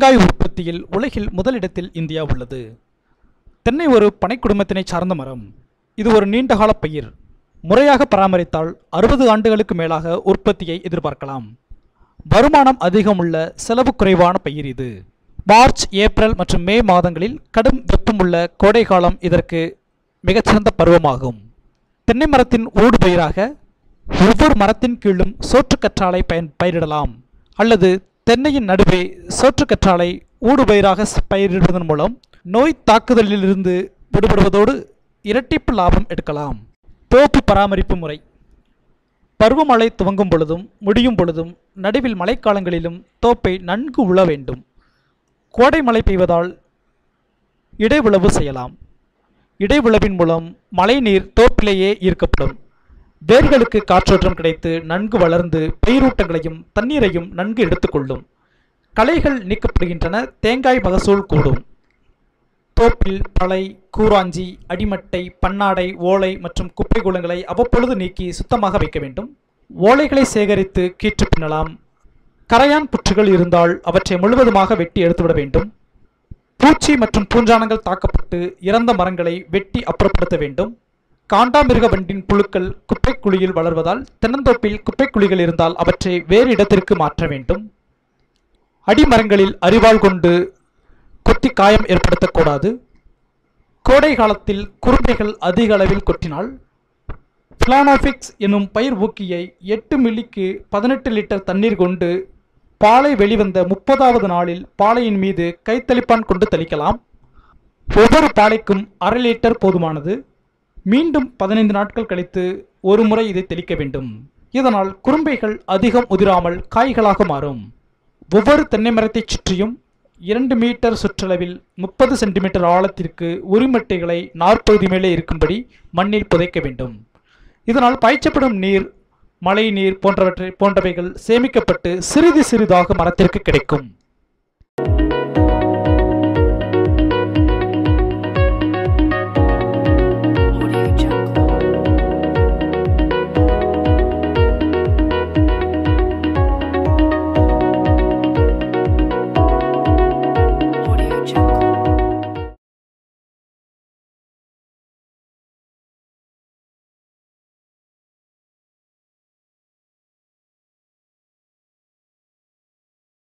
தேங்காய் உற்பத்தியில் உலகில் முதலிடத்தில் இந்தியா உள்ளது தென்னை ஒரு பனை குடும்பத்தினை சார்ந்த மரம் இது ஒரு நீண்டகால பயிர் முறையாக பராமரித்தால் அறுபது ஆண்டுகளுக்கு மேலாக உற்பத்தியை எதிர்பார்க்கலாம் வருமானம் அதிகமுள்ள செலவு குறைவான பயிர் இது மார்ச் ஏப்ரல் மற்றும் மே மாதங்களில் கடும் வெப்பமுள்ள கோடை காலம் இதற்கு மிகச்சிறந்த பருவமாகும் தென்னை மரத்தின் ஊடு பயிராக ஒவ்வொரு மரத்தின் கீழும் சோற்றுக்கற்றாழை பயன் பயிரிடலாம் அல்லது தென்னையின் நடுவே சோற்றுக்கற்றாழை ஊடுபயிராக ஸ் பயிரிடுவதன் மூலம் நோய் தாக்குதலிலிருந்து விடுபடுவதோடு இரட்டிப்பு லாபம் எடுக்கலாம் தோப்பு பராமரிப்பு முறை பருவமழை துவங்கும் பொழுதும் முடியும் பொழுதும் நடுவில் மழைக்காலங்களிலும் தோப்பை நன்கு உழ வேண்டும் கோடை மழை பெய்வதால் இடைவிளவு செய்யலாம் இடைவிளவின் மூலம் மழைநீர் தோப்பிலேயே ஈர்க்கப்படும் வேர்களுக்கு காற்றோட்டம் கிடைத்து நன்கு வளர்ந்து பயிரூட்டங்களையும் தண்ணீரையும் நன்கு எடுத்துக்கொள்ளும் களைகள் நீக்கப்படுகின்றன தேங்காய் மகசூல் கூடும் தோப்பில் பளை கூராஞ்சி அடிமட்டை பன்னாடை ஓலை மற்றும் குப்பை குளங்களை அவ்வப்பொழுது நீக்கி சுத்தமாக வைக்க வேண்டும் ஓலைகளை சேகரித்து கீற்று பின்னலாம் கரையான் புற்றுகள் இருந்தால் அவற்றை முழுவதுமாக வெட்டி எடுத்துவிட வேண்டும் பூச்சி மற்றும் பூஞ்சானங்கள் தாக்கப்பட்டு இறந்த மரங்களை வெட்டி அப்புறப்படுத்த வேண்டும் காண்டாமிருக வண்டின் புழுக்கள் குப்பைக் குழியில் வளர்வதால் தென்னந்தோப்பில் குப்பைக் குழிகள் இருந்தால் அவற்றை வேறு இடத்திற்கு மாற்ற வேண்டும் அடிமரங்களில் அரிவாள் கொண்டு கொத்தி காயம் ஏற்படுத்தக்கூடாது கோடை காலத்தில் குருமைகள் அதிக அளவில் கொட்டினால் பிளானோபிக்ஸ் எனும் பயிர் ஊக்கியை எட்டு மில்லிக்கு பதினெட்டு லிட்டர் தண்ணீர் கொண்டு பாலை வெளிவந்த முப்பதாவது நாளில் பாலையின் மீது கைத்தளிப்பான் கொண்டு தெளிக்கலாம் ஒவ்வொரு பாலைக்கும் அரை லிட்டர் போதுமானது மீண்டும் பதினைந்து நாட்கள் கழித்து ஒரு முறை இதை தெளிக்க வேண்டும் இதனால் குறும்பைகள் அதிகம் உதிராமல் காய்களாக மாறும் ஒவ்வொரு தென்னை மரத்தைச் சுற்றியும் இரண்டு மீட்டர் சுற்றளவில் முப்பது சென்டிமீட்டர் ஆழத்திற்கு உரிமட்டைகளை நாற்பது மேலே இருக்கும்படி மண்ணில் புதைக்க வேண்டும் இதனால் பாய்ச்சப்படும் நீர் மழை நீர் போன்றவற்றை போன்றவைகள் சேமிக்கப்பட்டு சிறிது சிறிதாக மரத்திற்கு கிடைக்கும்